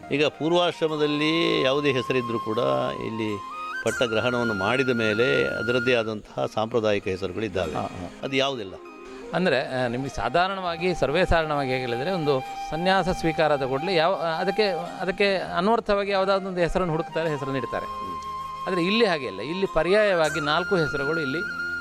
ಈಗ ಪೂರ್ವಾಶ್ರಮದಲ್ಲಿ ಯಾವುದೇ ಹೆಸರಿದ್ದರೂ ಕೂಡ ಇಲ್ಲಿ ಪಟ್ಟಗ್ರಹಣವನ್ನು ಮಾಡಿದ ಮೇಲೆ ಅದರದ್ದೇ ಆದಂತಹ ಸಾಂಪ್ರದಾಯಿಕ ಹೆಸರುಗಳಿದ್ದಾವೆ ಅದು ಯಾವುದಿಲ್ಲ ಅಂದರೆ ನಿಮಗೆ ಸಾಧಾರಣವಾಗಿ ಸರ್ವೇ ಸಾಧಾರಣವಾಗಿ ಹೇಗೆ ಹೇಳಿದರೆ ಒಂದು ಸನ್ಯಾಸ ಸ್ವೀಕಾರದ ಕೂಡಲೇ ಯಾವ ಅದಕ್ಕೆ ಅದಕ್ಕೆ ಅನ್ವರ್ಥವಾಗಿ ಯಾವುದಾದ್ರೂ ಒಂದು ಹೆಸರನ್ನು ಹುಡುಕ್ತಾರೆ ಹೆಸರನ್ನು ಇಡ್ತಾರೆ ಆದರೆ ಇಲ್ಲಿ ಹಾಗೆ ಇಲ್ಲ ಇಲ್ಲಿ ಪರ್ಯಾಯವಾಗಿ ನಾಲ್ಕು ಹೆಸರುಗಳು ಇಲ್ಲಿ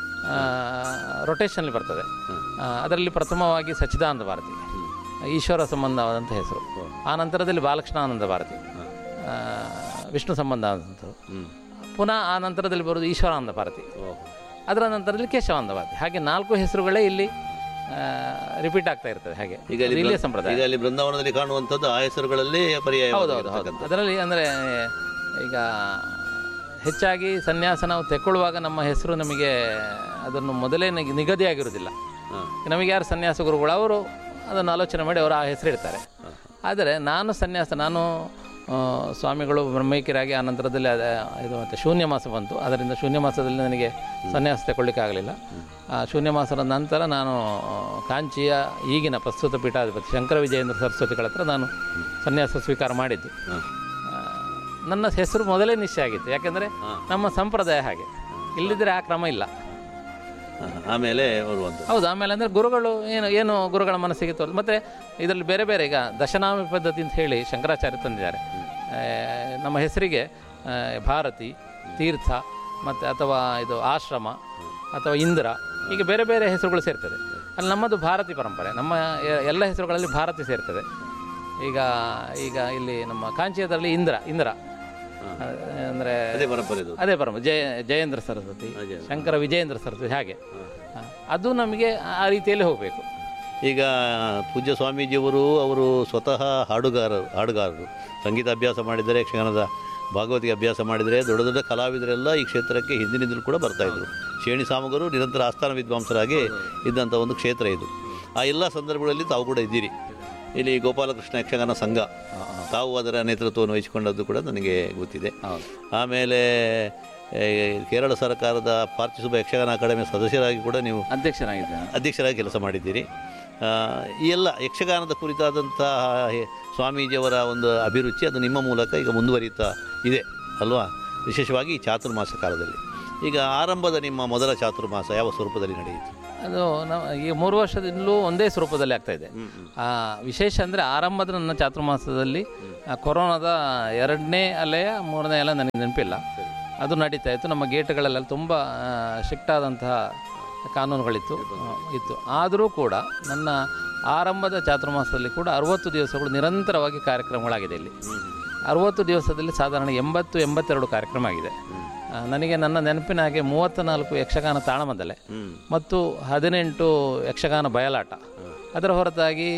ರೊಟೇಷನಲ್ಲಿ ಬರ್ತದೆ ಆ, ಅದರಲ್ಲಿ ಪ್ರಥಮವಾಗಿ ಸಚ್ಚಿದಾನಂದ ಭಾರತಿ ಈಶ್ವರ ಸಂಬಂಧವಾದಂಥ ಹೆಸರು ಆ ನಂತರದಲ್ಲಿ ಬಾಲಕೃಷ್ಣಾನಂದ ಭಾರತಿ ಆ, ವಿಷ್ಣು ಸಂಬಂಧವಾದಂಥದ್ದು ಪುನಃ ಆ ನಂತರದಲ್ಲಿ ಬರೋದು ಈಶ್ವರಾನಂದ ಭಾರತಿ ಅದರ ನಂತರದಲ್ಲಿ ಕೇಶವಾನಂದ ಭಾರತಿ ಹಾಗೆ ನಾಲ್ಕು ಹೆಸರುಗಳೇ ಇಲ್ಲಿ ರಿಪೀಟ್ ಆಗ್ತಾ ಇರ್ತದೆ ಹಾಗೆ ಈಗ ಅಲ್ಲಿ ಅದು ಇಲ್ಲಿಯ ಬೃ- ಸಂಪ್ರದಾಯ ಈಗ ಅಲ್ಲಿ ಬೃಂದಾವನದಲ್ಲಿ ಕಾಣುವಂಥದ್ದು ಆ ಹೆಸರುಗಳಲ್ಲೇ ಪರ್ಯಾಯ ಹೌದು ಹೌದು ಹೌದು ಅದರಲ್ಲಿ ಅಂದರೆ ಈಗ ಹೆಚ್ಚಾಗಿ ಸನ್ಯಾಸ ನಾವು ತೆಕ್ಕೊಳ್ಳುವಾಗ ನಮ್ಮ ಹೆಸರು ನಮಗೆ ಅದನ್ನು ಮೊದಲೇ ನಿಗ- ನಿಗದಿಯಾಗಿರುವುದಿಲ್ಲ ನಮಗೆ ಯಾರು ಸನ್ಯಾಸ ಗುರುಗಳು ಅವರು ಅದನ್ನು ಆಲೋಚನೆ ಮಾಡಿ ಅವರು ಆ ಹೆಸರು ಇಡ್ತಾರೆ ಆದರೆ ನಾನು ಸನ್ಯಾಸ ನಾನು ಆ, ಸ್ವಾಮಿಗಳು ಬ್ರಹ್ಮೈಕ್ಯರಾಗಿ ಆ ನಂತರದಲ್ಲಿ ಅದ ಇದು ಮತ್ತು ಶೂನ್ಯ ಮಾಸ ಬಂತು ಅದರಿಂದ ಶೂನ್ಯ ಮಾಸದಲ್ಲಿ ನನಗೆ ಸನ್ಯಾಸ ತಗೊಳ್ಳಿಕ್ಕೆ ಆಗಲಿಲ್ಲ ಆ ಶೂನ್ಯ ಮಾಸದ ನಂತರ ನಾನು ಕಾಂಚಿಯ ಈಗಿನ ಪ್ರಸ್ತುತ ಪೀಠಾಧಿಪತಿ ಶಂಕರ ವಿಜಯೇಂದ್ರ ಸರಸ್ವತಿಗಳ ಹತ್ರ ನಾನು ಸನ್ಯಾಸ ಸ್ವೀಕಾರ ಮಾಡಿದ್ದು ಆ, ನನ್ನ ಹೆಸರು ಮೊದಲೇ ನಿಶ್ಚಯ ಆಗಿತ್ತು ಯಾಕೆಂದರೆ ನಮ್ಮ ಸಂಪ್ರದಾಯ ಹಾಗೆ ಇಲ್ಲದಿದ್ದರೆ ಆ ಕ್ರಮ ಇಲ್ಲ ಆಮೇಲೆ ಬರುವಂಥ ಹೌದು ಆಮೇಲೆ ಅಂದರೆ ಗುರುಗಳು ಏನು ಏನು ಗುರುಗಳ ಮನಸ್ಸಿಗೆ ತೋರ್ ಮತ್ತು ಇದರಲ್ಲಿ ಬೇರೆ ಬೇರೆ ಈಗ ದಶನಾಮಿ ಪದ್ಧತಿ ಅಂತ ಹೇಳಿ ಶಂಕರಾಚಾರ್ಯ ತಂದಿದ್ದಾರೆ ಆ, ನಮ್ಮ ಹೆಸರಿಗೆ ಆ, ಭಾರತಿ ತೀರ್ಥ ಮತ್ತು ಅಥವಾ ಇದು ಆಶ್ರಮ ಅಥವಾ ಇಂದ್ರ ಹೀಗೆ ಬೇರೆ ಬೇರೆ ಹೆಸರುಗಳು ಸೇರ್ತದೆ ಅಲ್ಲಿ ನಮ್ಮದು ಭಾರತಿ ಪರಂಪರೆ ನಮ್ಮ ಎ- ಎಲ್ಲ ಹೆಸರುಗಳಲ್ಲಿ ಭಾರತಿ ಸೇರ್ತದೆ ಈಗ ಈಗ ಇಲ್ಲಿ ನಮ್ಮ ಕಾಂಚಿಯದಲ್ಲಿ ಇಂದ್ರ ಇಂದ್ರ ಅಂದರೆ ಅದೇ ಪರಂಪರೆ ಇದು ಅದೇ ಪರಮ ಜಯ ಜಯೇಂದ್ರ ಸರಸ್ವತಿ ಶಂಕರ ವಿಜಯೇಂದ್ರ ಸರಸ್ವತಿ ಹಾಗೆ ಹ. ಅದು ನಮಗೆ ಆ ರೀತಿಯಲ್ಲಿ ಹೋಗಬೇಕು ಈಗ ಪೂಜ್ಯ ಸ್ವಾಮೀಜಿಯವರು ಅವರು ಸ್ವತಃ ಹಾಡುಗಾರರು ಹಾಡುಗಾರರು ಸಂಗೀತ ಅಭ್ಯಾಸ ಮಾಡಿದರೆ ಯಕ್ಷಗಾನದ ಭಾಗವತಿಗೆ ಅಭ್ಯಾಸ ಮಾಡಿದರೆ ದೊಡ್ಡ ದೊಡ್ಡ ಕಲಾವಿದರೆಲ್ಲ ಈ ಕ್ಷೇತ್ರಕ್ಕೆ ಹಿಂದಿನಿಂದಲೂ ಕೂಡ ಬರ್ತಾಯಿದ್ರು ಶೇಣಿ ಸಾಮಗರು ನಿರಂತರ ಆಸ್ಥಾನ ವಿದ್ವಾಂಸರಾಗಿ ಇದ್ದಂಥ ಒಂದು ಕ್ಷೇತ್ರ ಇದು ಆ ಎಲ್ಲ ಸಂದರ್ಭಗಳಲ್ಲಿ ತಾವು ಕೂಡ ಇದ್ದೀರಿ ಇಲ್ಲಿ ಗೋಪಾಲಕೃಷ್ಣ ಯಕ್ಷಗಾನ ಸಂಘ ತಾವು ಅದರ ನೇತೃತ್ವವನ್ನು ವಹಿಸಿಕೊಂಡದ್ದು ಕೂಡ ನನಗೆ ಗೊತ್ತಿದೆ ಆಮೇಲೆ ಏ, ಕೇರಳ ಸರ್ಕಾರದ ಪಾರ್ಥಿಸುಬ ಯಕ್ಷಗಾನ ಅಕಾಡೆಮಿಯ ಸದಸ್ಯರಾಗಿ ಕೂಡ ನೀವು ಅಧ್ಯಕ್ಷನಾಗಿದ್ದೇನೆ ಅಧ್ಯಕ್ಷರಾಗಿ ಕೆಲಸ ಮಾಡಿದ್ದೀರಿ ಆ, ಈ ಎಲ್ಲ ಯಕ್ಷಗಾನದ ಕುರಿತಾದಂತಹ ಹೆ- ಸ್ವಾಮೀಜಿಯವರ ಒಂದು ಅಭಿರುಚಿ ಅದು ನಿಮ್ಮ ಮೂಲಕ ಈಗ ಮುಂದುವರಿಯುತ್ತಾ ಇದೆ ಅಲ್ವಾ ವಿಶೇಷವಾಗಿ ಈ ಚಾತುರ್ಮಾಸ ಕಾಲದಲ್ಲಿ ಈಗ ಆರಂಭದ ನಿಮ್ಮ ಮೊದಲ ಚಾತುರ್ಮಾಸ ಯಾವ ಸ್ವರೂಪದಲ್ಲಿ ನಡೆಯಿತು ಅದು ನಾವು ಈ ಮೂರು ವರ್ಷದಿಂದಲೂ ಒಂದೇ ಸ್ವರೂಪದಲ್ಲಿ ಆಗ್ತಾ ಇದೆ ಆ, ವಿಶೇಷ ಅಂದರೆ ಆರಂಭದ ನನ್ನ ಚಾತುರ್ಮಾಸದಲ್ಲಿ ಆ, ಕೊರೋನಾದ ಎರಡನೇ ಅಲೆಯ ಮೂರನೇ ಅಲೆ ನನಗೆ ನೆನಪಿಲ್ಲ ಅದು ನಡೀತಾ ಇತ್ತು ನಮ್ಮ ಗೇಟ್ಗಳಲ್ಲೆಲ್ಲ ತುಂಬ ಸ್ಟ್ರಿಕ್ಟ್ ಆದಂತಹ ಕಾನೂನುಗಳಿತ್ತು ಆ, ಇತ್ತು ಆದರೂ ಕೂಡ ನನ್ನ ಆರಂಭದ ಚಾತುರ್ಮಾಸದಲ್ಲಿ ಕೂಡ ಅರುವತ್ತು ದಿವಸಗಳು ನಿರಂತರವಾಗಿ ಕಾರ್ಯಕ್ರಮಗಳಾಗಿದೆ ಇಲ್ಲಿ ಅರುವತ್ತು ದಿವಸದಲ್ಲಿ ಸಾಧಾರಣ ಎಂಬತ್ತು ಎಂಬತ್ತೆರಡು ಕಾರ್ಯಕ್ರಮ ಆಗಿದೆ ಆ, ನನಗೆ ನನ್ನ ನೆನಪಿನ ಹಾಗೆ ಮೂವತ್ತ ನಾಲ್ಕು ಯಕ್ಷಗಾನ ತಾಳಮದ್ದಲೆ ಮತ್ತು ಹದಿನೆಂಟು ಯಕ್ಷಗಾನ ಬಯಲಾಟ ಅದರ ಹೊರತಾಗಿ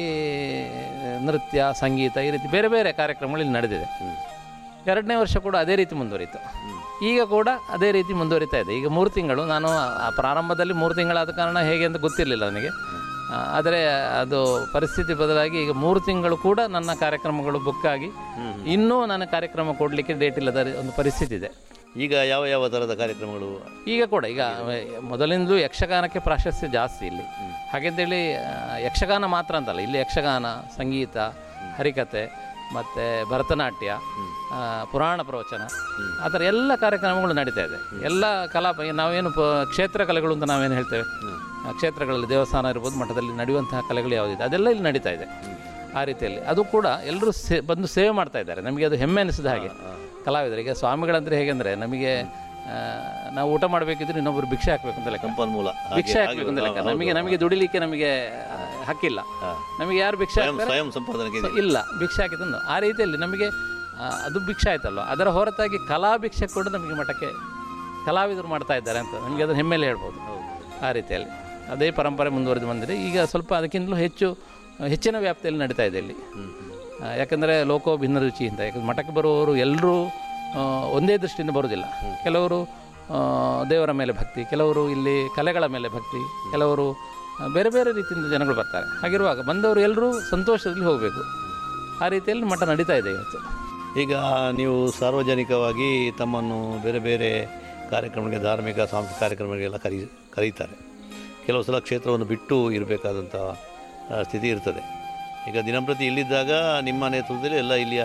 ನೃತ್ಯ ಸಂಗೀತ ಈ ರೀತಿ ಬೇರೆ ಬೇರೆ ಕಾರ್ಯಕ್ರಮಗಳು ಇಲ್ಲಿ ನಡೆದಿದೆ ಎರಡನೇ ವರ್ಷ ಕೂಡ ಅದೇ ರೀತಿ ಮುಂದುವರಿತು ಈಗ ಕೂಡ ಅದೇ ರೀತಿ ಮುಂದುವರಿತಾ ಇದೆ ಈಗ ಮೂರು ತಿಂಗಳು ನಾನು ಆ ಪ್ರಾರಂಭದಲ್ಲಿ ಮೂರು ತಿಂಗಳಾದ ಕಾರಣ ಹೇಗೆ ಅಂತ ಗೊತ್ತಿರಲಿಲ್ಲ ನನಗೆ ಆ, ಆದರೆ ಅದು ಪರಿಸ್ಥಿತಿ ಬದಲಾಗಿ ಈಗ ಮೂರು ತಿಂಗಳು ಕೂಡ ನನ್ನ ಕಾರ್ಯಕ್ರಮಗಳು ಬುಕ್ ಆಗಿ ಇನ್ನೂ ನನ್ನ ಕಾರ್ಯಕ್ರಮ ಕೊಡಲಿಕ್ಕೆ ಡೇಟ್ ಇಲ್ಲದ ಒಂದು ಪರಿಸ್ಥಿತಿ ಇದೆ ಈಗ ಯಾವ ಯಾವ ಥರದ ಕಾರ್ಯಕ್ರಮಗಳು ಈಗ ಕೂಡ ಈಗ ಮೊದಲಿಂದಲೂ ಯಕ್ಷಗಾನಕ್ಕೆ ಪ್ರಾಶಸ್ತ್ಯ ಜಾಸ್ತಿ ಇಲ್ಲಿ ಹಾಗೆಂತೇಳಿ ಆ, ಯಕ್ಷಗಾನ ಮಾತ್ರ ಅಂತಲ್ಲ ಇಲ್ಲಿ ಯಕ್ಷಗಾನ ಸಂಗೀತ ಹರಿಕತೆ ಮತ್ತು ಭರತನಾಟ್ಯ ಆ, ಪುರಾಣ ಪ್ರವಚನ ಆ ಥರ ಎಲ್ಲ ಕಾರ್ಯಕ್ರಮಗಳು ನಡೀತಾ ಇದೆ ಎಲ್ಲ ಕಲಾ ನಾವೇನು ಪ ಕ್ಷೇತ್ರ ಕಲೆಗಳು ಅಂತ ನಾವೇನು ಹೇಳ್ತೇವೆ ಆ, ಕ್ಷೇತ್ರಗಳಲ್ಲಿ ದೇವಸ್ಥಾನ ಇರ್ಬೋದು ಮಠದಲ್ಲಿ ನಡೆಯುವಂತಹ ಕಲೆಗಳು ಯಾವುದಿದೆ ಅದೆಲ್ಲ ಇಲ್ಲಿ ನಡೀತಾ ಇದೆ ಆ ರೀತಿಯಲ್ಲಿ ಅದು ಕೂಡ ಎಲ್ಲರೂ ಸೇ ಬಂದು ಸೇವೆ ಮಾಡ್ತಾ ಇದ್ದಾರೆ ನಮಗೆ ಅದು ಹೆಮ್ಮೆ ಅನಿಸಿದ ಹಾಗೆ ಕಲಾವಿದರಿಗೆ ಸ್ವಾಮಿಗಳಂದ್ರೆ ಹೇಗೆಂದರೆ ನಮಗೆ ಆ, ನಾವು ಊಟ ಮಾಡಬೇಕಿದ್ರೆ ಇನ್ನೊಬ್ಬರು ಭಿಕ್ಷೆ ಹಾಕಬೇಕು ಅಂತ ಲೆಕ್ಕ ಸಂಪನ್ಮೂಲ ಹಾಗೆ- ಭಿಕ್ಷೆ ಹಾಕಬೇಕು ಅಂತ ಲೆಕ್ಕ ನಮಗೆ ನಮಗೆ ದುಡಿಲಿಕ್ಕೆ ನಮಗೆ ಆ, ಹಕ್ಕಿಲ್ಲ ನಮಗೆ ಯಾರು ಭಿಕ್ಷೆ ಸ್ವಯಂ ಹಾಕ್ತಾರೆ ಸ್ವಯಂ ಸಂಪಾದನೆಗೆ ಇದೆ. ಇಲ್ಲ ಭಿಕ್ಷೆ ಹಾಕಿದಂದು ಆ ರೀತಿಯಲ್ಲಿ ನಮಗೆ ಆ, ಅದು ಭಿಕ್ಷೆ ಆಯ್ತಲ್ವ ಅದರ ಹೊರತಾಗಿ ಕಲಾ ಭಿಕ್ಷೆ ಕೂಡ ನಮಗೆ ಮಠಕ್ಕೆ ಕಲಾವಿದರು ಮಾಡ್ತಾ ಇದ್ದಾರೆ ಅಂತ ನಮಗೆ ಅದನ್ನು ಹೆಮ್ಮೆಲೆ ಹೇಳ್ಬೋದು ಆ ರೀತಿಯಲ್ಲಿ ಅದೇ ಪರಂಪರೆ ಮುಂದುವರೆದು ಬಂದಿದೆ ಈಗ ಸ್ವಲ್ಪ ಅದಕ್ಕಿಂತಲೂ ಹೆಚ್ಚು ಹೆಚ್ಚಿನ ವ್ಯಾಪ್ತಿಯಲ್ಲಿ ನಡೀತಾ ಇದೆ ಇಲ್ಲಿ ಆ, ಯಾಕಂದರೆ ಲೋಕೋ ಭಿನ್ನ ರುಚಿ ಅಂತ ಯಾಕಂದ್ರೆ ಮಠಕ್ಕೆ ಬರುವವರು ಎಲ್ಲರೂ ಆ, ಒಂದೇ ದೃಷ್ಟಿಯಿಂದ ಬರೋದಿಲ್ಲ ಕೆಲವರು ಆ, ದೇವರ ಮೇಲೆ ಭಕ್ತಿ ಕೆಲವರು ಇಲ್ಲಿ ಕಲೆಗಳ ಮೇಲೆ ಭಕ್ತಿ ಕೆಲವರು ಆ, ಬೇರೆ ಬೇರೆ ರೀತಿಯಿಂದ ಜನಗಳು ಬರ್ತಾರೆ ಹಾಗಿರುವಾಗ ಬಂದವರು ಎಲ್ಲರೂ ಸಂತೋಷದಲ್ಲಿ ಹೋಗಬೇಕು ಆ ರೀತಿಯಲ್ಲಿ ಮಠ ನಡೀತಾ ಇದೆ ಇವತ್ತು ಈಗ ನೀವು ಸಾರ್ವಜನಿಕವಾಗಿ ತಮ್ಮನ್ನು ಬೇರೆ ಬೇರೆ ಕಾರ್ಯಕ್ರಮಗಳಿಗೆ ಧಾರ್ಮಿಕ ಸಾಂಸ್ಕೃತಿಕ ಕಾರ್ಯಕ್ರಮಗಳಿಗೆಲ್ಲ ಕರೀ ಕರೀತಾರೆ ಕೆಲವು ಸಲ ಕ್ಷೇತ್ರವನ್ನು ಬಿಟ್ಟು ಇರಬೇಕಾದಂಥ ಆ, ಸ್ಥಿತಿ ಇರ್ತದೆ ಈಗ ದಿನಂಪ್ರತಿ ಇಲ್ಲಿದ್ದಾಗ ನಿಮ್ಮ ನೇತೃತ್ವದಲ್ಲಿ ಎಲ್ಲ ಇಲ್ಲಿಯ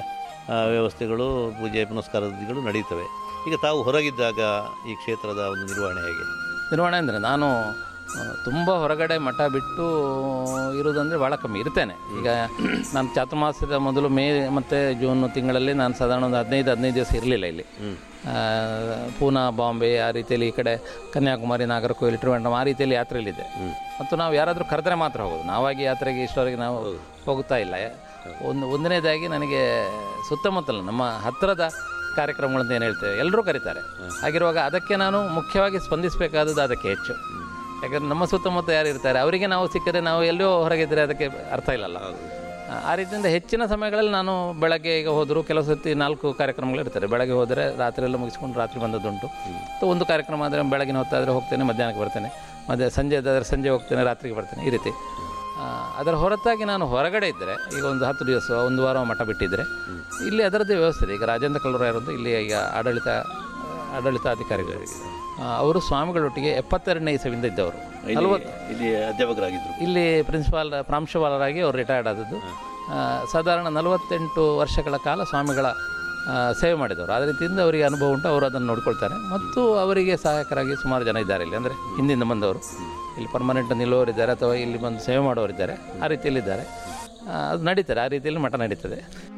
ಆ, ವ್ಯವಸ್ಥೆಗಳು ಪೂಜೆ ಪುನಸ್ಕಾರಗಳು ನಡೀತವೆ ಈಗ ತಾವು ಹೊರಗಿದ್ದಾಗ ಈ ಕ್ಷೇತ್ರದ ಒಂದು ನಿರ್ವಹಣೆ ಹೇಗೆ ನಿರ್ವಹಣೆ ಅಂದರೆ ನಾನು ತುಂಬ ಹೊರಗಡೆ ಮಠ ಬಿಟ್ಟು ಇರೋದಂದರೆ ಭಾಳ ಕಮ್ಮಿ ಇರ್ತೇನೆ ಈಗ ನಾನು ಚಾತುರ್ಮಾಸದ ಮೊದಲು ಮೇ ಮತ್ತು ಜೂನ್ ತಿಂಗಳಲ್ಲಿ ನಾನು ಸಾಧಾರಣ ಒಂದು ಹದಿನೈದು ಹದಿನೈದು ದಿವಸ ಇರಲಿಲ್ಲ ಇಲ್ಲಿ ಆ, ಪೂನಾ ಬಾಂಬೆ ಆ ರೀತಿಯಲ್ಲಿ ಈ ಕಡೆ ಕನ್ಯಾಕುಮಾರಿ ನಾಗರಕೋಯಿಲ್ ಟ್ರಿವೆಂಡ್ರಮ್ ಆ ರೀತಿಯಲ್ಲಿ ಯಾತ್ರೆಯಲ್ಲಿದೆ ಮತ್ತು ನಾವು ಯಾರಾದರೂ ಕರೆದ್ರೆ ಮಾತ್ರ ಹೋಗೋದು ನಾವಾಗಿ ಯಾತ್ರೆಗೆ ಇಷ್ಟವರೆಗೆ ನಾವು ಹೋಗ್ತಾ ಇಲ್ಲ ಒಂದು ಒಂದನೇದಾಗಿ ನನಗೆ ಸುತ್ತಮುತ್ತಲ ನಮ್ಮ ಹತ್ತಿರದ ಕಾರ್ಯಕ್ರಮಗಳಂತ ಏನು ಹೇಳ್ತೇವೆ ಎಲ್ಲರೂ ಕರೀತಾರೆ ಹಾಗಿರುವಾಗ ಅದಕ್ಕೆ ನಾನು ಮುಖ್ಯವಾಗಿ ಸ್ಪಂದಿಸಬೇಕಾದದ್ದು ಅದಕ್ಕೆ ಹೆಚ್ಚು ಯಾಕಂದರೆ ನಮ್ಮ ಸುತ್ತಮುತ್ತ ಯಾರು ಇರ್ತಾರೆ ಅವರಿಗೆ ನಾವು ಸಿಕ್ಕರೆ ನಾವು ಎಲ್ಲೋ ಹೊರಗಿದ್ದರೆ ಅದಕ್ಕೆ ಅರ್ಥ ಇಲ್ಲಲ್ಲ ಆ- ಆ ರೀತಿಯಿಂದ ಹೆಚ್ಚಿನ ಸಮಯಗಳಲ್ಲಿ ನಾನು ಬೆಳಗ್ಗೆ ಈಗ ಹೋದರೂ ಕೆಲವು ಸರ್ತಿ ನಾಲ್ಕು ಕಾರ್ಯಕ್ರಮಗಳು ಇರ್ತಾರೆ ಬೆಳಗ್ಗೆ ಹೋದರೆ ರಾತ್ರಿ ಎಲ್ಲ ಮುಗಿಸ್ಕೊಂಡು ರಾತ್ರಿ ಬಂದದ್ದುಂಟು ಮತ್ತು ಒಂದು ಕಾರ್ಯಕ್ರಮ ಆದರೆ ಬೆಳಗಿನ ಹೊತ್ತಾದರೆ ಹೋಗ್ತೇನೆ ಮಧ್ಯಾಹ್ನಕ್ಕೆ ಬರ್ತೇನೆ ಮತ್ತು ಸಂಜೆ ಆದರೆ ಸಂಜೆ ಹೋಗ್ತೇನೆ ರಾತ್ರಿಗೆ ಬರ್ತೇನೆ ಈ ರೀತಿ ಆ, ಅದರ ಹೊರತಾಗಿ ನಾನು ಹೊರಗಡೆ ಇದ್ದರೆ ಈಗ ಒಂದು ಹತ್ತು ದಿವಸ ಒಂದು ವಾರ ಮಠ ಬಿಟ್ಟಿದ್ದರೆ ಇಲ್ಲಿ ಅದರದ್ದೇ ವ್ಯವಸ್ಥೆ ಇದೆ ಈಗ ರಾಜೇಂದ್ರ ಕಲ್ಲೂರಾಯರು ಅಂತ ಇಲ್ಲಿ ಈಗ ಆಡಳಿತ ಆಡಳಿತಾಧಿಕಾರಿಗಳು ಆ, ಅವರು ಸ್ವಾಮಿಗಳೊಟ್ಟಿಗೆ ಎಪ್ಪತ್ತೆರಡನೇ ಇಸವಿಂದ ಇದ್ದವರು ನಲವತ್ತು ಇಲ್ಲಿ ಅಧ್ಯಾಪಕರಾಗಿದ್ದರು ಇಲ್ಲಿ ಪ್ರಿನ್ಸಿಪಾಲ್ ಪ್ರಾಂಶುಪಾಲರಾಗಿ ಅವರು ರಿಟೈರ್ಡ್ ಆದದ್ದು ಆ, ಸಾಧಾರಣ ನಲವತ್ತೆಂಟು ವರ್ಷಗಳ ಕಾಲ ಸ್ವಾಮಿಗಳ ಆ, ಸೇವೆ ಮಾಡಿದವರು ಅದೇ ರೀತಿಯಿಂದ ಅವರಿಗೆ ಅನುಭವ ಉಂಟು ಅವರು ಅದನ್ನು ನೋಡ್ಕೊಳ್ತಾರೆ ಮತ್ತು ಅವರಿಗೆ ಸಹಾಯಕರಾಗಿ ಸುಮಾರು ಜನ ಇದ್ದಾರೆ ಇಲ್ಲಿ ಅಂದರೆ ಹಿಂದಿಂದ ಬಂದವರು ಇಲ್ಲಿ ಪರ್ಮನೆಂಟ್ ನಿಲ್ಲುವವರಿದ್ದಾರೆ ಅಥವಾ ಇಲ್ಲಿ ಬಂದು ಸೇವೆ ಮಾಡೋರಿದ್ದಾರೆ ಆ ರೀತಿಯಲ್ಲಿದ್ದಾರೆ ಆ, ಅದು ನಡೀತಾರೆ ಆ ರೀತಿಯಲ್ಲಿ ಮಠ ನಡೀತದೆ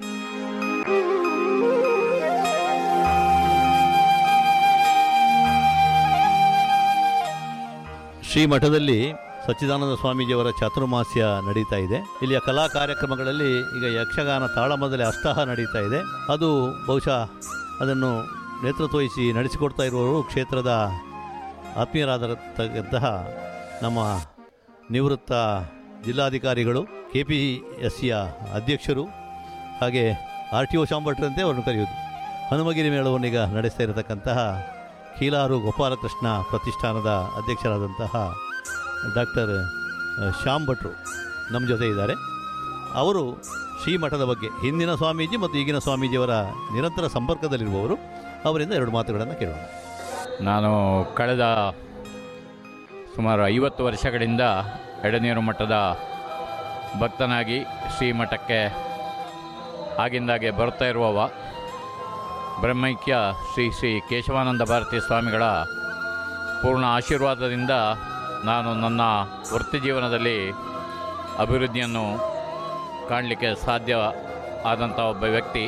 ಶ್ರೀಮಠದಲ್ಲಿ ಸಚ್ಚಿದಾನಂದ ಸ್ವಾಮೀಜಿಯವರ ಚಾತುರ್ಮಾಸ್ಯ ನಡೀತಾ ಇದೆ ಇಲ್ಲಿಯ ಕಲಾ ಕಾರ್ಯಕ್ರಮಗಳಲ್ಲಿ ಈಗ ಯಕ್ಷಗಾನ ತಾಳಮದಲ್ಲಿ ಅಷ್ಟಾಹ ನಡೀತಾ ಇದೆ ಅದು ಬಹುಶಃ ಅದನ್ನು ನೇತೃತ್ವ ವಹಿಸಿ ನಡೆಸಿಕೊಡ್ತಾ ಇರುವವರು ಕ್ಷೇತ್ರದ ಆತ್ಮೀಯರಾದಂತಹ ನಮ್ಮ ನಿವೃತ್ತ ಜಿಲ್ಲಾಧಿಕಾರಿಗಳು ಕೆ ಪಿ ಎಸ್ ಸಿಯ ಅಧ್ಯಕ್ಷರು ಹಾಗೆ ಆರ್ ಟಿ ಒ ಶಾಂಭಟ್ರಂತೆ ಅವರನ್ನು ಕರೆಯುವುದು ಹನುಮಗಿರಿ ಮೇಳವನ್ನೀಗ ನಡೆಸ್ತಾ ಇರತಕ್ಕಂತಹ ಕೀಲಾರು ಗೋಪಾಲಕೃಷ್ಣ ಪ್ರತಿಷ್ಠಾನದ ಅಧ್ಯಕ್ಷರಾದಂತಹ ಡಾಕ್ಟರ್ ಶ್ಯಾಮ್ ಭಟ್ರು ನಮ್ಮ ಜೊತೆ ಇದ್ದಾರೆ ಅವರು ಶ್ರೀಮಠದ ಬಗ್ಗೆ ಹಿಂದಿನ ಸ್ವಾಮೀಜಿ ಮತ್ತು ಈಗಿನ ಸ್ವಾಮೀಜಿಯವರ ನಿರಂತರ ಸಂಪರ್ಕದಲ್ಲಿರುವವರು ಅವರಿಂದ ಎರಡು ಮಾತುಗಳನ್ನು ಕೇಳೋಣ ನಾನು ಕಳೆದ ಸುಮಾರು ಐವತ್ತು ವರ್ಷಗಳಿಂದ ಎಡನೀರು ಮಠದ ಭಕ್ತನಾಗಿ ಶ್ರೀಮಠಕ್ಕೆ ಆಗಿಂದಾಗೆ ಬರ್ತಾ ಇರುವವ ಬ್ರಹ್ಮೈಕ್ಯ ಶ್ರೀ ಶ್ರೀ ಕೇಶವಾನಂದ ಭಾರತಿ ಸ್ವಾಮಿಗಳ ಪೂರ್ಣ ಆಶೀರ್ವಾದದಿಂದ ನಾನು ನನ್ನ ವೃತ್ತಿ ಜೀವನದಲ್ಲಿ ಅಭಿವೃದ್ಧಿಯನ್ನು ಕಾಣಲಿಕ್ಕೆ ಸಾಧ್ಯ ಆದಂಥ ಒಬ್ಬ ವ್ಯಕ್ತಿ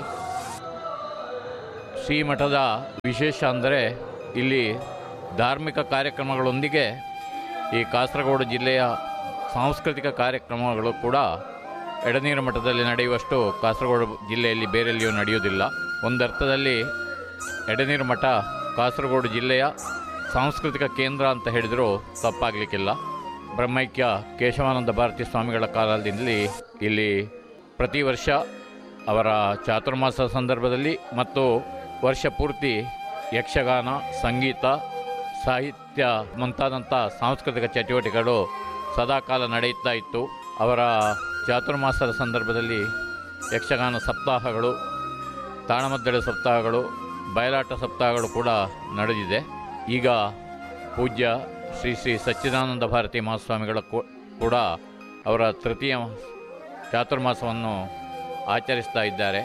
ಶ್ರೀಮಠದ ವಿಶೇಷ ಅಂದರೆ ಇಲ್ಲಿ ಧಾರ್ಮಿಕ ಕಾರ್ಯಕ್ರಮಗಳೊಂದಿಗೆ ಈ ಕಾಸರಗೋಡು ಜಿಲ್ಲೆಯ ಸಾಂಸ್ಕೃತಿಕ ಕಾರ್ಯಕ್ರಮಗಳು ಕೂಡ ಎಡನೀರು ಮಠದಲ್ಲಿ ನಡೆಯುವಷ್ಟು ಕಾಸರಗೋಡು ಜಿಲ್ಲೆಯಲ್ಲಿ ಬೇರೆಲ್ಲಿಯೂ ನಡೆಯುವುದಿಲ್ಲ ಒಂದರ್ಥದಲ್ಲಿ ಎಡನೀರು ಮಠ ಕಾಸರಗೋಡು ಜಿಲ್ಲೆಯ ಸಾಂಸ್ಕೃತಿಕ ಕೇಂದ್ರ ಅಂತ ಹೇಳಿದರೂ ತಪ್ಪಾಗಲಿಕ್ಕಿಲ್ಲ ಬ್ರಹ್ಮೈಕ್ಯ ಕೇಶವಾನಂದ ಭಾರತಿ ಸ್ವಾಮಿಗಳ ಕಾಲದಲ್ಲಿ ಇಲ್ಲಿ ಪ್ರತಿ ವರ್ಷ ಅವರ ಚಾತುರ್ಮಾಸ ಸಂದರ್ಭದಲ್ಲಿ ಮತ್ತು ವರ್ಷ ಪೂರ್ತಿ ಯಕ್ಷಗಾನ ಸಂಗೀತ ಸಾಹಿತ್ಯ ಮುಂತಾದಂಥ ಸಾಂಸ್ಕೃತಿಕ ಚಟುವಟಿಕೆಗಳು ಸದಾಕಾಲ ನಡೆಯುತ್ತಾ ಇತ್ತು ಅವರ ಚಾತುರ್ಮಾಸದ ಸಂದರ್ಭದಲ್ಲಿ ಯಕ್ಷಗಾನ ಸಪ್ತಾಹಗಳು ತಾಳಮದ್ದಳೆ ಸಪ್ತಾಹಗಳು ಬಯಲಾಟ ಸಪ್ತಾಹಗಳು ಕೂಡ ನಡೆದಿದೆ ಈಗ ಪೂಜ್ಯ ಶ್ರೀ ಶ್ರೀ ಸಚ್ಚಿದಾನಂದ ಭಾರತಿ ಮಹಾಸ್ವಾಮಿಗಳ ಕೂ- ಕೂಡ ಅವರ ತೃತೀಯ ಚಾತುರ್ಮಾಸವನ್ನು ಆಚರಿಸ್ತಾ ಇದ್ದಾರೆ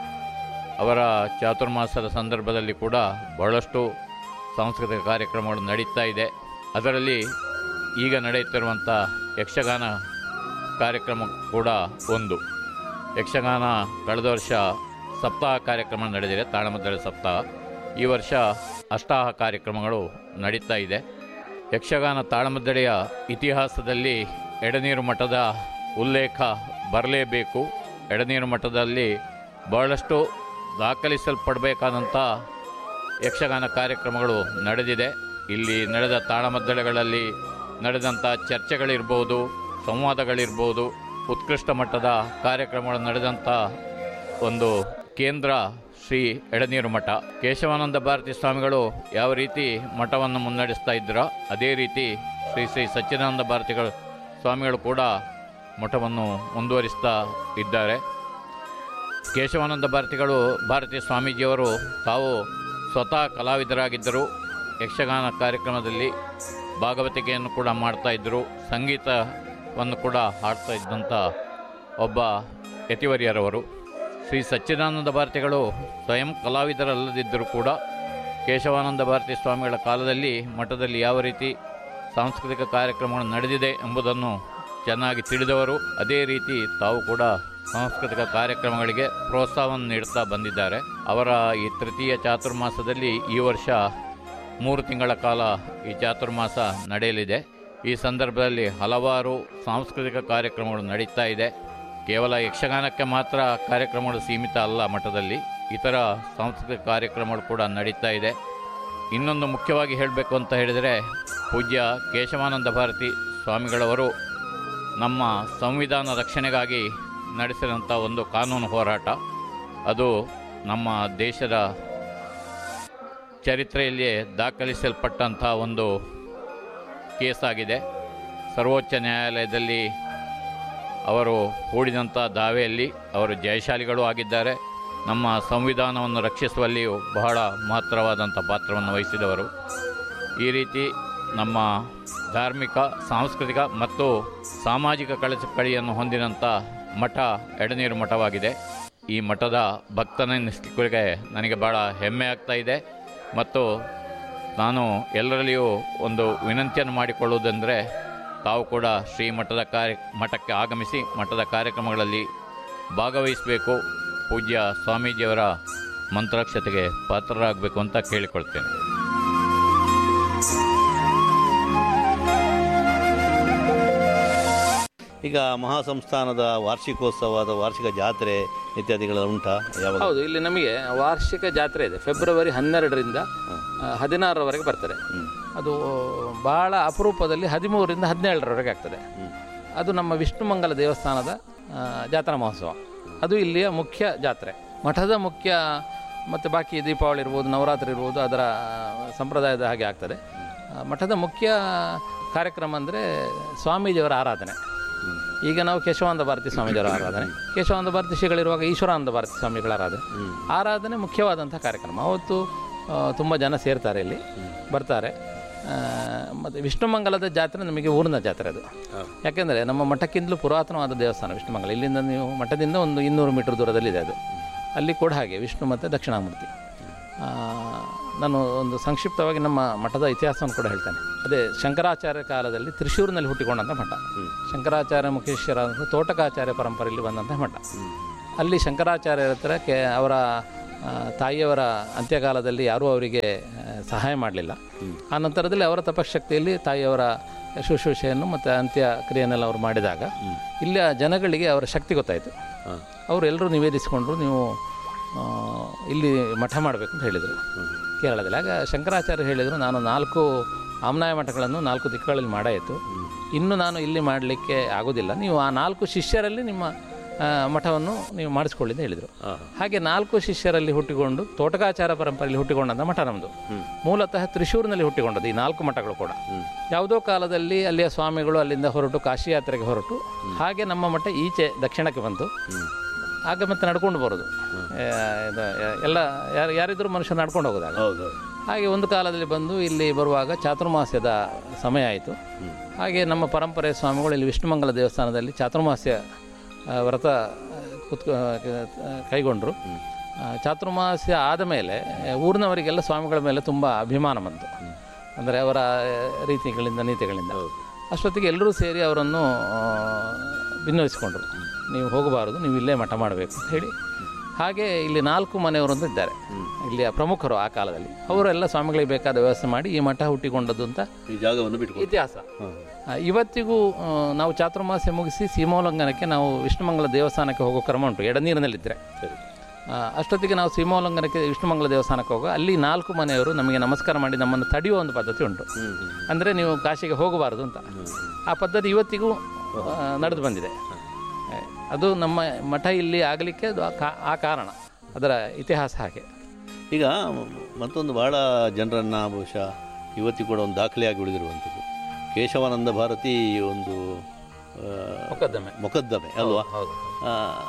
ಅವರ ಚಾತುರ್ಮಾಸದ ಸಂದರ್ಭದಲ್ಲಿ ಕೂಡ ಬಹಳಷ್ಟು ಸಾಂಸ್ಕೃತಿಕ ಕಾರ್ಯಕ್ರಮಗಳು ನಡೀತಾ ಇದೆ ಅದರಲ್ಲಿ ಈಗ ನಡೆಯುತ್ತಿರುವಂಥ ಯಕ್ಷಗಾನ ಕಾರ್ಯಕ್ರಮ ಕೂಡ ಒಂದು ಯಕ್ಷಗಾನ ಕಳೆದ ವರ್ಷ ಸಪ್ತಾಹ ಕಾರ್ಯಕ್ರಮ ನಡೆದಿದೆ ತಾಳಮದ್ದಳೆ ಸಪ್ತಾಹ ಈ ವರ್ಷ ಅಷ್ಟಾಹ ಕಾರ್ಯಕ್ರಮಗಳು ನಡೀತಾ ಇದೆ ಯಕ್ಷಗಾನ ತಾಳಮದ್ದಳೆಯ ಇತಿಹಾಸದಲ್ಲಿ ಎಡನೀರು ಮಠದ ಉಲ್ಲೇಖ ಬರಲೇಬೇಕು ಎಡನೀರು ಮಠದಲ್ಲಿ ಬಹಳಷ್ಟು ದಾಖಲಿಸಲ್ಪಡಬೇಕಾದಂಥ ಯಕ್ಷಗಾನ ಕಾರ್ಯಕ್ರಮಗಳು ನಡೆದಿದೆ ಇಲ್ಲಿ ನಡೆದ ತಾಳಮದ್ದಳೆಗಳಲ್ಲಿ ನಡೆದಂಥ ಚರ್ಚೆಗಳಿರ್ಬೋದು ಸಂವಾದಗಳಿರ್ಬೋದು ಉತ್ಕೃಷ್ಟ ಮಟ್ಟದ ಕಾರ್ಯಕ್ರಮಗಳು ನಡೆದಂಥ ಒಂದು ಕೇಂದ್ರ ಶ್ರೀ ಎಡನೀರು ಮಠ ಕೇಶವಾನಂದ ಭಾರತಿ ಸ್ವಾಮಿಗಳು ಯಾವ ರೀತಿ ಮಠವನ್ನು ಮುನ್ನಡೆಸ್ತಾ ಇದ್ದರೋ ಅದೇ ರೀತಿ ಶ್ರೀ ಶ್ರೀ ಸಚ್ಚಿದಾನಂದ ಭಾರತಿಗಳು ಸ್ವಾಮಿಗಳು ಕೂಡ ಮಠವನ್ನು ಮುಂದುವರಿಸ್ತಾ ಇದ್ದಾರೆ ಕೇಶವಾನಂದ ಭಾರತಿಗಳು ಭಾರತಿ ಸ್ವಾಮೀಜಿಯವರು ತಾವು ಸ್ವತಃ ಕಲಾವಿದರಾಗಿದ್ದರು ಯಕ್ಷಗಾನ ಕಾರ್ಯಕ್ರಮದಲ್ಲಿ ಭಾಗವತಿಕೆಯನ್ನು ಕೂಡ ಮಾಡ್ತಾ ಇದ್ದರು ಸಂಗೀತವನ್ನು ಕೂಡ ಹಾಡ್ತಾ ಇದ್ದಂಥ ಒಬ್ಬ ಯತಿವರ್ಯರವರು ಶ್ರೀ ಸಚ್ಚಿದಾನಂದ ಭಾರತಿಗಳು ಸ್ವಯಂ ಕಲಾವಿದರಲ್ಲದಿದ್ದರೂ ಕೂಡ ಕೇಶವಾನಂದ ಭಾರತಿ ಸ್ವಾಮಿಗಳ ಕಾಲದಲ್ಲಿ ಮಠದಲ್ಲಿ ಯಾವ ರೀತಿ ಸಾಂಸ್ಕೃತಿಕ ಕಾರ್ಯಕ್ರಮಗಳು ನಡೆದಿದೆ ಎಂಬುದನ್ನು ಚೆನ್ನಾಗಿ ತಿಳಿದವರು ಅದೇ ರೀತಿ ತಾವು ಕೂಡ ಸಾಂಸ್ಕೃತಿಕ ಕಾರ್ಯಕ್ರಮಗಳಿಗೆ ಪ್ರೋತ್ಸಾಹವನ್ನು ನೀಡುತ್ತಾ ಬಂದಿದ್ದಾರೆ ಅವರ ಈ ತೃತೀಯ ಚಾತುರ್ಮಾಸದಲ್ಲಿ ಈ ವರ್ಷ ಮೂರು ತಿಂಗಳ ಕಾಲ ಈ ಚಾತುರ್ಮಾಸ ನಡೆಯಲಿದೆ ಈ ಸಂದರ್ಭದಲ್ಲಿ ಹಲವಾರು ಸಾಂಸ್ಕೃತಿಕ ಕಾರ್ಯಕ್ರಮಗಳು ನಡೀತಾ ಇದೆ ಕೇವಲ ಯಕ್ಷಗಾನಕ್ಕೆ ಮಾತ್ರ ಕಾರ್ಯಕ್ರಮಗಳು ಸೀಮಿತ ಅಲ್ಲ ಮಠದಲ್ಲಿ ಇತರ ಸಾಂಸ್ಕೃತಿಕ ಕಾರ್ಯಕ್ರಮಗಳು ಕೂಡ ನಡೀತಾ ಇದೆ ಇನ್ನೊಂದು ಮುಖ್ಯವಾಗಿ ಹೇಳಬೇಕು ಅಂತ ಹೇಳಿದರೆ ಪೂಜ್ಯ ಕೇಶವಾನಂದ ಭಾರತಿ ಸ್ವಾಮಿಗಳವರು ನಮ್ಮ ಸಂವಿಧಾನ ರಕ್ಷಣೆಗಾಗಿ ನಡೆಸಿದಂಥ ಒಂದು ಕಾನೂನು ಹೋರಾಟ ಅದು ನಮ್ಮ ದೇಶದ ಚರಿತ್ರೆಯಲ್ಲಿಯೇ ದಾಖಲಿಸಲ್ಪಟ್ಟಂಥ ಒಂದು ಕೇಸಾಗಿದೆ ಸರ್ವೋಚ್ಚ ನ್ಯಾಯಾಲಯದಲ್ಲಿ ಅವರು ಹೂಡಿದಂಥ ದಾವೆಯಲ್ಲಿ ಅವರು ಜಯಶಾಲಿಗಳು ಆಗಿದ್ದಾರೆ ನಮ್ಮ ಸಂವಿಧಾನವನ್ನು ರಕ್ಷಿಸುವಲ್ಲಿಯೂ ಬಹಳ ಮಹತ್ತರವಾದಂಥ ಪಾತ್ರವನ್ನು ವಹಿಸಿದವರು ಈ ರೀತಿ ನಮ್ಮ ಧಾರ್ಮಿಕ ಸಾಂಸ್ಕೃತಿಕ ಮತ್ತು ಸಾಮಾಜಿಕ ಕಳಕಳಿಯನ್ನು ಹೊಂದಿದಂಥ ಮಠ ಎಡನೀರು ಮಠವಾಗಿದೆ ಈ ಮಠದ ಭಕ್ತನೆನಿಸಲಿಕ್ಕೆ ನನಗೆ ಭಾಳ ಹೆಮ್ಮೆ ಆಗ್ತಾ ಇದೆ ಮತ್ತು ನಾನು ಎಲ್ಲರಲ್ಲಿಯೂ ಒಂದು ವಿನಂತಿಯನ್ನು ಮಾಡಿಕೊಳ್ಳುವುದೆಂದರೆ ತಾವು ಕೂಡ ಶ್ರೀ ಮಠದ ಕಾರ್ಯ ಮಠಕ್ಕೆ ಆಗಮಿಸಿ ಮಠದ ಕಾರ್ಯಕ್ರಮಗಳಲ್ಲಿ ಭಾಗವಹಿಸಬೇಕು ಪೂಜ್ಯ ಸ್ವಾಮೀಜಿಯವರ ಮಂತ್ರಾಕ್ಷತೆಗೆ ಪಾತ್ರರಾಗಬೇಕು ಅಂತ ಕೇಳಿಕೊಳ್ತೇನೆ ಈಗ ಮಹಾಸಂಸ್ಥಾನದ ವಾರ್ಷಿಕೋತ್ಸವದ ವಾರ್ಷಿಕ ಜಾತ್ರೆ ಇತ್ಯಾದಿಗಳ ಉಂಟಾ ಯಾವಾಗ ಹೌದು ಇಲ್ಲಿ ನಮಗೆ ವಾರ್ಷಿಕ ಜಾತ್ರೆ ಇದೆ ಫೆಬ್ರವರಿ ಹನ್ನೆರಡರಿಂದ ಆ, ಹದಿನಾರರವರೆಗೆ ಬರ್ತಾರೆ ಅದು ಬಹಳ ಅಪರೂಪದಲ್ಲಿ ಹದಿಮೂರರಿಂದ ಹದಿನೇಳರವರೆಗೆ ಆಗ್ತದೆ ಅದು ನಮ್ಮ ವಿಷ್ಣುಮಂಗಲ ದೇವಸ್ಥಾನದ ಆ, ಜಾತ್ರಾ ಮಹೋತ್ಸವ ಅದು ಇಲ್ಲಿಯ ಮುಖ್ಯ ಜಾತ್ರೆ ಮಠದ ಮುಖ್ಯ ಮತ್ತು ಬಾಕಿ ದೀಪಾವಳಿ ಇರ್ಬೋದು ನವರಾತ್ರಿ ಇರ್ಬೋದು ಅದರ ಸಂಪ್ರದಾಯದ ಹಾಗೆ ಆಗ್ತದೆ ಆ, ಮಠದ ಮುಖ್ಯ ಕಾರ್ಯಕ್ರಮ ಅಂದರೆ ಸ್ವಾಮೀಜಿಯವರ ಆರಾಧನೆ ಈಗ ನಾವು ಕೇಶವಾನಂದ ಭಾರತಿ ಸ್ವಾಮೀಜಿಯವರ ಆರಾಧನೆ ಕೇಶವಾನಂದ ಭಾರತಿ ಶ್ರೀಗಳಿರುವಾಗ ಈಶ್ವರಾನಂದ ಭಾರತಿ ಸ್ವಾಮಿಗಳ ಆರಾಧನೆ ಆರಾಧನೆ ಮುಖ್ಯವಾದಂಥ ಕಾರ್ಯಕ್ರಮ ಅವತ್ತು ತುಂಬ ಜನ ಸೇರ್ತಾರೆ ಇಲ್ಲಿ ಬರ್ತಾರೆ ಮತ್ತು ವಿಷ್ಣುಮಂಗಲದ ಜಾತ್ರೆ ನಮಗೆ ಊರಿನ ಜಾತ್ರೆ ಅದು ಯಾಕೆಂದರೆ ನಮ್ಮ ಮಠಕ್ಕಿಂತಲೂ ಪುರಾತನವಾದ ದೇವಸ್ಥಾನ ವಿಷ್ಣುಮಂಗಲ ಇಲ್ಲಿಂದ ನೀವು ಮಠದಿಂದ ಒಂದು ಇನ್ನೂರು ಮೀಟರ್ ದೂರದಲ್ಲಿದೆ ಅದು ಅಲ್ಲಿ ಕೂಡ ಹಾಗೆ ವಿಷ್ಣು ಮತ್ತು ದಕ್ಷಿಣಾಮೂರ್ತಿ ಆ, ನಾನು ಒಂದು ಸಂಕ್ಷಿಪ್ತವಾಗಿ ನಮ್ಮ ಮಠದ ಇತಿಹಾಸವನ್ನು ಕೂಡ ಹೇಳ್ತೇನೆ ಅದೇ ಶಂಕರಾಚಾರ್ಯ ಕಾಲದಲ್ಲಿ ತ್ರಿಶೂರಿನಲ್ಲಿ ಹುಟ್ಟಿಕೊಂಡಂಥ ಮಠ ಶಂಕರಾಚಾರ್ಯ ಮುಖೇಶ್ವರ ತೋಟಕಾಚಾರ್ಯ ಪರಂಪರೆಯಲ್ಲಿ ಬಂದಂಥ ಮಠ ಅಲ್ಲಿ ಶಂಕರಾಚಾರ್ಯರ ಹತ್ರ ಕೆ ಅವರ ಆ, ತಾಯಿಯವರ ಅಂತ್ಯಕಾಲದಲ್ಲಿ ಯಾರೂ ಅವರಿಗೆ ಆ, ಸಹಾಯ ಮಾಡಲಿಲ್ಲ ಆ ನಂತರದಲ್ಲಿ ಅವರ ತಪಶಕ್ತಿಯಲ್ಲಿ ತಾಯಿಯವರ ಶುಶ್ರೂಷೆಯನ್ನು ಮತ್ತು ಅಂತ್ಯ ಕ್ರಿಯೆಯನ್ನೆಲ್ಲ ಅವರು ಮಾಡಿದಾಗ ಇಲ್ಲಿಯ ಜನಗಳಿಗೆ ಅವರ ಶಕ್ತಿ ಗೊತ್ತಾಯಿತು ಅವರು ಎಲ್ಲರೂ ನಿವೇದಿಸಿಕೊಂಡ್ರು ನೀವು ಆ, ಇಲ್ಲಿ ಮಠ ಮಾಡಬೇಕು ಅಂತ ಹೇಳಿದರು ಕೇರಳದಲ್ಲಿ ಆಗ ಶಂಕರಾಚಾರ್ಯ ಹೇಳಿದರು ನಾನು ನಾಲ್ಕು ಆಮ್ನಾಯ ಮಠಗಳನ್ನು ನಾಲ್ಕು ದಿಕ್ಕುಗಳಲ್ಲಿ ಮಾಡಾಯಿತು ಇನ್ನು ನಾನು ಇಲ್ಲಿ ಮಾಡಲಿಕ್ಕೆ ಆಗೋದಿಲ್ಲ ನೀವು ಆ ನಾಲ್ಕು ಶಿಷ್ಯರಲ್ಲಿ ನಿಮ್ಮ ಆ, ಮಠವನ್ನು ನೀವು ಮಾಡಿಸ್ಕೊಳ್ಳಿ ಅಂತ ಹೇಳಿದರು ಹಾಗೆ ನಾಲ್ಕು ಶಿಷ್ಯರಲ್ಲಿ ಹುಟ್ಟಿಕೊಂಡು ತೋಟಕಾಚಾರ ಪರಂಪರೆಯಲ್ಲಿ ಹುಟ್ಟಿಕೊಂಡಂಥ ಮಠ ನಮ್ಮದು ಮೂಲತಃ ತ್ರಿಶೂರಿನಲ್ಲಿ ಹುಟ್ಟಿಕೊಂಡದ್ದು ಈ ನಾಲ್ಕು ಮಠಗಳು ಕೂಡ ಯಾವುದೋ ಕಾಲದಲ್ಲಿ ಅಲ್ಲಿಯ ಸ್ವಾಮಿಗಳು ಅಲ್ಲಿಂದ ಹೊರಟು ಕಾಶಿ ಯಾತ್ರೆಗೆ ಹೊರಟು ಹಾಗೆ ನಮ್ಮ ಮಠ ಈಚೆ ದಕ್ಷಿಣಕ್ಕೆ ಬಂತು ಆಗ ಮತ್ತೆ ನಡ್ಕೊಂಡು ಬರೋದು ಆ, ಇದು, ಎಲ್ಲ ಯಾರು ಯಾರಿದ್ರೂ ಮನುಷ್ಯ ನಡ್ಕೊಂಡು ಹೋಗೋದಾಗ ಹೌದು ಹಾಗೆ ಒಂದು ಕಾಲದಲ್ಲಿ ಬಂದು ಇಲ್ಲಿ ಬರುವಾಗ ಚಾತುರ್ಮಾಸ್ಯದ ಸಮಯ ಆಯಿತು ಹಾಗೆ ನಮ್ಮ ಪರಂಪರೆ ಸ್ವಾಮಿಗಳು ಇಲ್ಲಿ ವಿಷ್ಣುಮಂಗಲ ದೇವಸ್ಥಾನದಲ್ಲಿ ಚಾತುರ್ಮಾಸ್ಯ ಆ, ವ್ರತ ಕುತ್ಕೊ ಕೈಗೊಂಡರು ಚಾತುರ್ಮಾಸ್ಯ ಆದ ಮೇಲೆ ಊರಿನವರಿಗೆಲ್ಲ ಸ್ವಾಮಿಗಳ ಮೇಲೆ ತುಂಬ ಅಭಿಮಾನ ಬಂತು ಅಂದರೆ ಅವರ ರೀತಿಗಳಿಂದ ನೀತಿಗಳಿಂದ ಅಷ್ಟೊತ್ತಿಗೆ ಎಲ್ಲರೂ ಸೇರಿ ಅವರನ್ನು ಆ, ಭಿನ್ನವಿಸಿಕೊಂಡ್ರು ನೀವು ಹೋಗಬಾರದು ನೀವು ಇಲ್ಲೇ ಮಠ ಮಾಡಬೇಕು ಅಂತ ಹೇಳಿ ಹಾಗೆ ಇಲ್ಲಿ ನಾಲ್ಕು ಮನೆಯವರು ಅಂತ ಇದ್ದಾರೆ ಇಲ್ಲಿಯ ಪ್ರಮುಖರು ಆ ಕಾಲದಲ್ಲಿ ಅವರೆಲ್ಲ ಸ್ವಾಮಿಗಳಿಗೆ ಬೇಕಾದ ವ್ಯವಸ್ಥೆ ಮಾಡಿ ಈ ಮಠ ಹುಟ್ಟಿಕೊಂಡದ್ದು ಅಂತ ಈ ಜಾಗವನ್ನು ಬಿಟ್ಕೊಂಡು ಇತಿಹಾಸ ಆ, ಇವತ್ತಿಗೂ ಆ, ನಾವು ಚಾತುರ್ಮಾಸ್ಯ ಮುಗಿಸಿ ಸೀಮೋಲ್ಲಂಘನಕ್ಕೆ ನಾವು ವಿಷ್ಣುಮಂಗಲ ದೇವಸ್ಥಾನಕ್ಕೆ ಹೋಗೋ ಕ್ರಮ ಉಂಟು ಎಡನೀರಿನಲ್ಲಿದ್ದರೆ ಸರಿ ಆ, ಅಷ್ಟೊತ್ತಿಗೆ ನಾವು ಸೀಮೋಲ್ಲಂಘನಕ್ಕೆ ವಿಷ್ಣುಮಂಗಲ ದೇವಸ್ಥಾನಕ್ಕೆ ಹೋಗೋ ಅಲ್ಲಿ ನಾಲ್ಕು ಮನೆಯವರು ನಮಗೆ ನಮಸ್ಕಾರ ಮಾಡಿ ನಮ್ಮನ್ನು ತಡೆಯುವ ಒಂದು ಪದ್ಧತಿ ಉಂಟು ಅಂದರೆ ನೀವು ಕಾಶಿಗೆ ಹೋಗಬಾರದು ಅಂತ ಆ ಪದ್ಧತಿ ಇವತ್ತಿಗೂ ನಡೆದು ಬಂದಿದೆ ಆ, ಅದು ನಮ್ಮ ಮಠ ಇಲ್ಲಿ ಆಗಲಿಕ್ಕೆ ಅದು ಆ ಕಾ- ಆ ಕಾರಣ ಅದರ ಇತಿಹಾಸ ಹಾಗೆ ಈಗ ಮತ್ತೊಂದು ಭಾಳ ಜನರನ್ನು ಬಹುಶಃ ಇವತ್ತಿಗೂ ಕೂಡ ಒಂದು ದಾಖಲೆಯಾಗಿ ಉಳಿದಿರುವಂಥದ್ದು ಕೇಶವಾನಂದ ಭಾರತಿ ಒಂದು ಆ, ಮೊಕದ್ದಮೆ ಮೊಕದ್ದಮೆ ಅಲ್ವಾ ಹೌದು ಆ,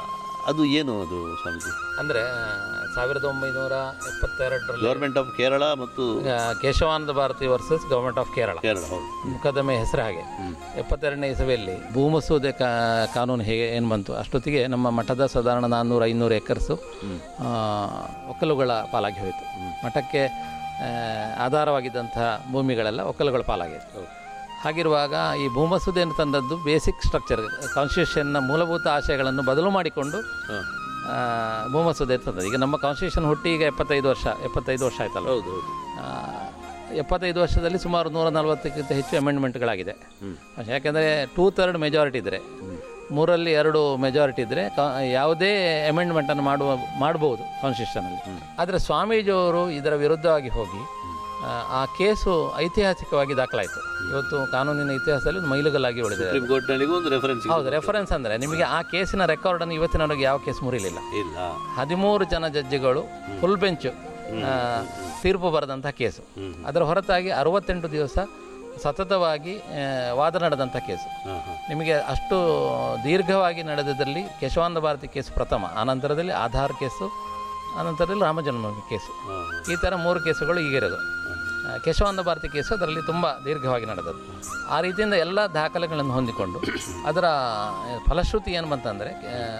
ಅದು ಏನು ಅದು ಸ್ವಾಮೀಜಿ ಅಂದರೆ ಸಾವಿರದ ಒಂಬೈನೂರ ಎಪ್ಪತ್ತೆರಡರಲ್ಲಿ ಗೌರ್ಮೆಂಟ್ ಆಫ್ ಕೇರಳ ಮತ್ತು Kesavananda Bharati versus government of Kerala Kerala ಹೌದು ಮುಖದಮೆ ಹೆಸರು ಹಾಗೆ ಎಪ್ಪತ್ತೆರಡನೇ ಇಸವಿಯಲ್ಲಿ ಭೂಮಸೂದೆ ಕಾ ಕಾನೂನು ಹೇಗೆ ಏನು ಬಂತು ಅಷ್ಟೊತ್ತಿಗೆ ನಮ್ಮ ಮಠದ ಸಾಧಾರಣ ನಾನ್ನೂರು ಐನೂರು ಎಕರ್ಸು ಆ, ಒಕ್ಕಲುಗಳ ಪಾಲಾಗಿ ಹೋಯಿತು ಮಠಕ್ಕೆ ಆ, ಆಧಾರವಾಗಿದ್ದಂತಹ ಭೂಮಿಗಳೆಲ್ಲ ಒಕ್ಕಲುಗಳ ಪಾಲಾಗಿತ್ತು ಹಾಗಿರುವಾಗ ಈ ಭೂಮಸೂದೆಯನ್ನು ತಂದದ್ದು ಬೇಸಿಕ್ ಸ್ಟ್ರಕ್ಚರ್ ಕಾನ್ಸ್ಟಿಟ್ಯೂಷನ್ನ ಮೂಲಭೂತ ಆಶಯಗಳನ್ನು ಬದಲು ಮಾಡಿಕೊಂಡು ಹಾಂ ಆ, ಭೂಮಸೂದೆ ತಂದದ್ದು ಈಗ ನಮ್ಮ ಕಾನ್ಸ್ಟಿಟ್ಯೂಷನ್ ಹುಟ್ಟಿ ಈಗ ಎಪ್ಪತ್ತೈದು ವರ್ಷ ಎಪ್ಪತ್ತೈದು ವರ್ಷ ಆಯ್ತಲ್ಲ ಹೌದು ಹೌದು ಆ, ಎಪ್ಪತ್ತೈದು ವರ್ಷದಲ್ಲಿ ಸುಮಾರು ನೂರ ನಲವತ್ತಕ್ಕಿಂತ ಹೆಚ್ಚು ಅಮೆಂಡ್ಮೆಂಟ್ಗಳಾಗಿದೆ ಯಾಕೆಂದರೆ ಟೂ ಥರ್ಡ್ ಮೆಜಾರಿಟಿ ಇದ್ದರೆ ಮೂರಲ್ಲಿ ಎರಡು ಮೆಜಾರಿಟಿ ಇದ್ದರೆ ಯಾವುದೇ ಅಮೆಂಡ್ಮೆಂಟನ್ನು ಮಾಡುವ ಮಾಡ್ಬೋದು ಕಾನ್ಸ್ಟಿಟ್ಯೂಷನಲ್ಲಿ ಆದರೆ ಸ್ವಾಮೀಜಿಯವರು ಇದರ ವಿರುದ್ಧವಾಗಿ ಹೋಗಿ ಆ, ಆ ಕೇಸು ಐತಿಹಾಸಿಕವಾಗಿ ದಾಖಲಾಯಿತು ಇವತ್ತು ಕಾನೂನಿನ ಇತಿಹಾಸದಲ್ಲಿ ಒಂದು ಮೈಲುಗಲ್ಲಾಗಿ ಉಳಿದಿದೆ ಸುಪ್ರೀಂ ಕೋರ್ಟ್ನಲ್ಲಿಗೂ ಒಂದು ರೆಫರೆನ್ಸ್ ಹೌದು ರೆಫರೆನ್ಸ್ ಅಂದರೆ ನಿಮಗೆ ಆ ಕೇಸಿನ ರೆಕಾರ್ಡನ್ನು ಇವತ್ತಿನವರೆಗೆ ಯಾವ ಕೇಸ್ ಮುರಿಲಿಲ್ಲ ಇಲ್ಲ ಹದಿಮೂರು ಜನ ಜಡ್ಜಿಗಳು ಫುಲ್ ಬೆಂಚು ಆ, ತೀರ್ಪು ಬರೆದಂಥ ಕೇಸು ಅದರ ಹೊರತಾಗಿ ಅರವತ್ತೆಂಟು ದಿವಸ ಸತತವಾಗಿ ಆ, ವಾದ ನಡೆದಂಥ ಕೇಸು ಹಾಂ ಹಾಂ ನಿಮಗೆ ಅಷ್ಟು ದೀರ್ಘವಾಗಿ ನಡೆದದಲ್ಲಿ ಕೇಶವಾನಂದ ಭಾರತಿ ಕೇಸು ಪ್ರಥಮ ಆನಂತರದಲ್ಲಿ ಆಧಾರ್ ಕೇಸು ಆನಂತರದಲ್ಲಿ ರಾಮಜನ್ಮಭೂಮಿ ಕೇಸು ಹಾಂ ಈ ಥರ ಮೂರು ಕೇಸುಗಳು ಈಗಿರೋದು ಆ, ಕೇಶವಾನಂದ ಭಾರತಿ ಕೇಸು ಅದರಲ್ಲಿ ತುಂಬ ದೀರ್ಘವಾಗಿ ನಡೆದದ್ದು ಆ ರೀತಿಯಿಂದ ಎಲ್ಲ ದಾಖಲೆಗಳನ್ನು ಹೊಂದಿಕೊಂಡು ಅದರ ಆ, ಫಲಶ್ರುತಿ ಏನು ಬಂತಂದರೆ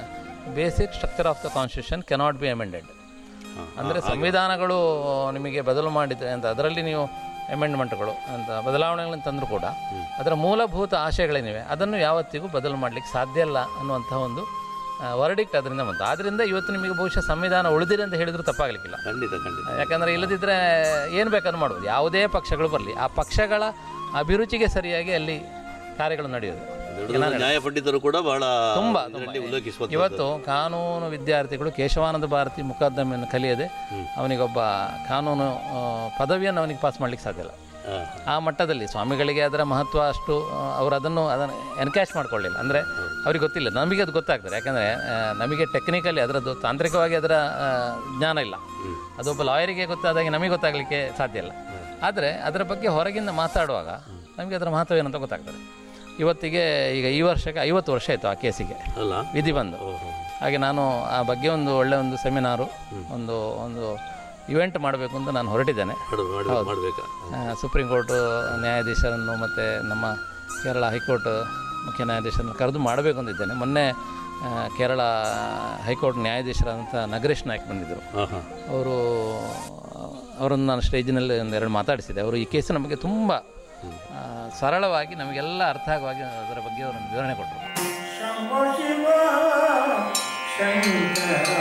basic structure of the constitution cannot be amended ಅಂದರೆ ಸಂವಿಧಾನಗಳು ನಿಮಗೆ ಬದಲು ಮಾಡಿದ್ರೆ ಅಂತ ಅದರಲ್ಲಿ ನೀವು ಅಮೆಂಡ್ಮೆಂಟ್ಗಳು ಅಂತ ಬದಲಾವಣೆಗಳನ್ನು ತಂದರೂ ಕೂಡ ಅದರ ಮೂಲಭೂತ ಆಶಯಗಳೇನಿವೆ ಅದನ್ನು ಯಾವತ್ತಿಗೂ ಬದಲು ಮಾಡಲಿಕ್ಕೆ ಸಾಧ್ಯ ಇಲ್ಲ ಅನ್ನುವಂಥ ಒಂದು ವರ್ಡಿಕ್ಟ್ ಅದರಿಂದ ಬಂತು ಆದ್ದರಿಂದ ಇವತ್ತು ನಿಮಗೆ ಬಹುಶಃ ಸಂವಿಧಾನ ಉಳಿದಿದೆ ಅಂತ ಹೇಳಿದರೂ ತಪ್ಪಾಗಲಿಕ್ಕಿಲ್ಲ ಖಂಡಿತ ಖಂಡಿತ ಯಾಕಂದರೆ ಇಲ್ಲದಿದ್ದರೆ ಏನು ಬೇಕಾದ್ರೂ ಮಾಡ್ಬೋದು ಯಾವುದೇ ಪಕ್ಷಗಳು ಬರಲಿ ಆ ಪಕ್ಷಗಳ ಅಭಿರುಚಿಗೆ ಸರಿಯಾಗಿ ಅಲ್ಲಿ ಕಾರ್ಯಗಳು ನಡೆಯೋದು ದೊಡ್ಡ ದೊಡ್ಡ ನ್ಯಾಯ ಪಂಡಿತರು ಕೂಡ ಬಹಳ ತುಂಬ ಇದರಲ್ಲಿ ಉಲ್ಲೇಖಿಸುವಂಥದ್ದು ಇವತ್ತು ಕಾನೂನು ವಿದ್ಯಾರ್ಥಿಗಳು ಕೇಶವಾನಂದ ಭಾರತಿ ಮುಖದ್ದಮೆಯನ್ನು ಕಲಿಯದೆ ಅವನಿಗೊಬ್ಬ ಕಾನೂನು ಆ, ಪದವಿಯನ್ನು ಅವನಿಗೆ ಪಾಸ್ ಮಾಡಲಿಕ್ಕೆ ಸಾಧ್ಯ ಇಲ್ಲ ಹಾಂ ಆ ಮಟ್ಟದಲ್ಲಿ ಸ್ವಾಮಿಗಳಿಗೆ ಅದರ ಮಹತ್ವ ಅಷ್ಟು ಆ, ಅವರು ಅದನ್ನು ಅದನ್ನು ಎನ್ಕ್ಯಾಶ್ ಮಾಡ್ಕೊಳ್ಳಿಲ್ಲ ಅಂದರೆ ಅವ್ರಿಗೆ ಗೊತ್ತಿಲ್ಲ ನಮಗೆ ಅದು ಗೊತ್ತಾಗ್ತದೆ ಯಾಕಂದರೆ ನಮಗೆ ಟೆಕ್ನಿಕಲಿ ಅದರದ್ದು ತಾಂತ್ರಿಕವಾಗಿ ಅದರ ಆ, ಜ್ಞಾನ ಇಲ್ಲ ಅದೊಬ್ಬ ಲಾಯರಿಗೆ ಗೊತ್ತಾದಾಗೆ ನಮಗೆ ಗೊತ್ತಾಗಲಿಕ್ಕೆ ಸಾಧ್ಯ ಇಲ್ಲ ಆದರೆ ಅದರ ಬಗ್ಗೆ ಹೊರಗಿಂದ ಮಾತಾಡುವಾಗ ನಮಗೆ ಅದರ ಮಹತ್ವ ಏನಂತ ಗೊತ್ತಾಗ್ತದೆ ಇವತ್ತಿಗೆ ಈಗ ಈ ವರ್ಷಕ್ಕೆ ಐವತ್ತು ವರ್ಷ ಆಯಿತು ಆ ಕೇಸಿಗೆ ಅಲ್ಲ ವಿಧಿ ಬಂದು ಓಹೋ ಹಾಗೆ ನಾನು ಆ ಬಗ್ಗೆ ಒಂದು ಒಳ್ಳೆ ಒಂದು ಸೆಮಿನಾರು ಒಂದು ಒಂದು ಇವೆಂಟ್ ಮಾಡಬೇಕು ಅಂತ ನಾನು ಹೊರಟಿದ್ದೇನೆ ಮಾಡು ಮಾಡು ಮಾಡಬೇಕಾ ಆ, ಸುಪ್ರೀಂ ಕೋರ್ಟ್ ನ್ಯಾಯಾಧೀಶರನ್ನು ಮತ್ತು ನಮ್ಮ ಕೇರಳ ಹೈಕೋರ್ಟ್ ಮುಖ್ಯ ನ್ಯಾಯಾಧೀಶರನ್ನು ಕರೆದು ಮಾಡಬೇಕು ಅಂತಿದ್ದೇನೆ ಮೊನ್ನೆ ಆ, ಕೇರಳ ಹೈಕೋರ್ಟ್ ನ್ಯಾಯಾಧೀಶರಾದಂಥ ನಗರೇಶ್ ನಾಯ್ಕ್ ಬಂದಿದ್ದರು ಹಾಂ ಹಾಂ ಅವರು ಅವರನ್ನು ನಾನು ಸ್ಟೇಜಿನಲ್ಲಿ ಒಂದೆರಡು ಮಾತಾಡಿಸಿದೆ ಅವರು ಈ ಕೇಸು ನಮಗೆ ತುಂಬ ಆ, ಸರಳವಾಗಿ ನಮಗೆಲ್ಲ ಅರ್ಥ ಆಗುವಾಗಿ ಅದರ ಬಗ್ಗೆ ಅವರನ್ನು ವಿವರಣೆ ಕೊಟ್ಟರು ಶಂಭೋ ಶಿವ ಶಂಕರ